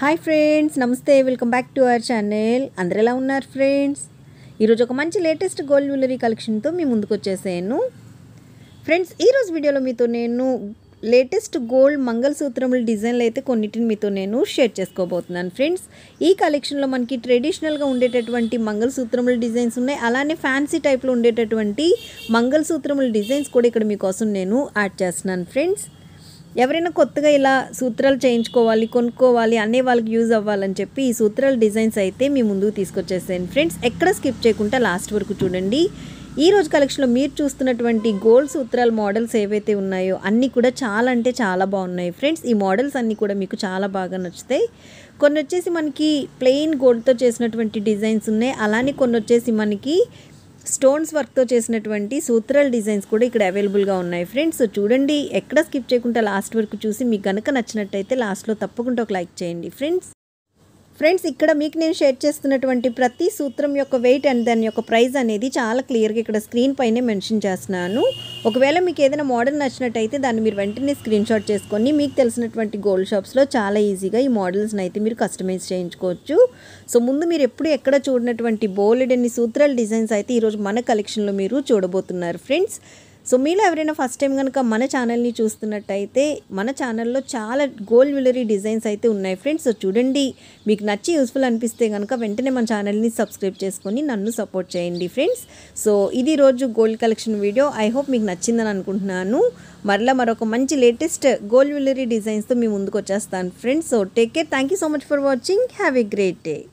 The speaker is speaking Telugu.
హాయ్ ఫ్రెండ్స్ నమస్తే welcome back to our channel అందరు ఎలా ఉన్నారు ఫ్రెండ్స్ ఈరోజు ఒక మంచి లేటెస్ట్ గోల్డ్ జ్యువెలరీ కలెక్షన్తో మీ ముందుకు వచ్చేసాను ఫ్రెండ్స్ ఈరోజు వీడియోలో మీతో నేను లేటెస్ట్ గోల్డ్ మంగళసూత్రముల డిజైన్లు అయితే కొన్నిటిని మీతో నేను షేర్ చేసుకోబోతున్నాను ఫ్రెండ్స్ ఈ కలెక్షన్లో మనకి ట్రెడిషనల్గా ఉండేటటువంటి మంగళసూత్రముల డిజైన్స్ ఉన్నాయి అలానే ఫ్యాన్సీ టైప్లో ఉండేటటువంటి మంగళసూత్రముల డిజైన్స్ కూడా ఇక్కడ మీకోసం నేను యాడ్ చేస్తున్నాను ఫ్రెండ్స్ ఎవరైనా కొత్తగా ఇలా సూత్రాలు చేయించుకోవాలి కొనుక్కోవాలి అనే వాళ్ళకి యూజ్ అవ్వాలని చెప్పి ఈ సూత్రాల డిజైన్స్ అయితే మీ ముందుకు తీసుకొచ్చేసాను ఫ్రెండ్స్ ఎక్కడ స్కిప్ చేయకుండా లాస్ట్ వరకు చూడండి ఈ రోజు కలెక్షన్లో మీరు చూస్తున్నటువంటి గోల్డ్ సూత్రాల మోడల్స్ ఏవైతే ఉన్నాయో అన్నీ కూడా చాలా అంటే చాలా బాగున్నాయి ఫ్రెండ్స్ ఈ మోడల్స్ అన్నీ కూడా మీకు చాలా బాగా నచ్చుతాయి కొన్ని వచ్చేసి మనకి ప్లెయిన్ గోల్డ్తో చేసినటువంటి డిజైన్స్ ఉన్నాయి అలానే కొన్ని వచ్చేసి మనకి స్టోన్స్ వర్క్తో చేసినటువంటి సూత్రాల డిజైన్స్ కూడా ఇక్కడ అవైలబుల్గా ఉన్నాయి ఫ్రెండ్స్ సో చూడండి ఎక్కడ స్కిప్ చేయకుండా లాస్ట్ వరకు చూసి మీకు కనుక నచ్చినట్టయితే లాస్ట్లో తప్పకుండా ఒక లైక్ చేయండి ఫ్రెండ్స్ ఫ్రెండ్స్ ఇక్కడ మీకు నేను షేర్ చేస్తున్నటువంటి ప్రతి సూత్రం యొక్క వెయిట్ అండ్ దాని యొక్క ప్రైస్ అనేది చాలా క్లియర్గా ఇక్కడ స్క్రీన్ పైనే మెన్షన్ చేస్తున్నాను ఒకవేళ మీకు ఏదైనా మోడల్ నచ్చినట్టయితే దాన్ని మీరు వెంటనే స్క్రీన్ షాట్ చేసుకొని మీకు తెలిసినటువంటి గోల్డ్ షాప్స్లో చాలా ఈజీగా ఈ మోడల్స్ని అయితే మీరు కస్టమైజ్ చేయించుకోవచ్చు సో ముందు మీరు ఎప్పుడు ఎక్కడ చూడనటువంటి బోలెడ్ అన్ని సూత్రాల డిజైన్స్ అయితే ఈరోజు మన కలెక్షన్లో మీరు చూడబోతున్నారు ఫ్రెండ్స్ సో మీలో ఎవరైనా ఫస్ట్ టైం కనుక మన ఛానల్ని చూస్తున్నట్టయితే మన ఛానల్లో చాలా గోల్డ్ జ్యువెలరీ డిజైన్స్ అయితే ఉన్నాయి ఫ్రెండ్స్ సో చూడండి మీకు నచ్చి యూస్ఫుల్ అనిపిస్తే కనుక వెంటనే మన ఛానల్ని సబ్స్క్రైబ్ చేసుకొని నన్ను సపోర్ట్ చేయండి ఫ్రెండ్స్ సో ఇది రోజు gold collection video I hope మీకు నచ్చిందని అనుకుంటున్నాను మరలా మరొక మంచి లేటెస్ట్ గోల్డ్ జ్యువెలరీ డిజైన్స్తో మీ ముందుకు వచ్చేస్తాను friends so take care thank you so much for watching have a great day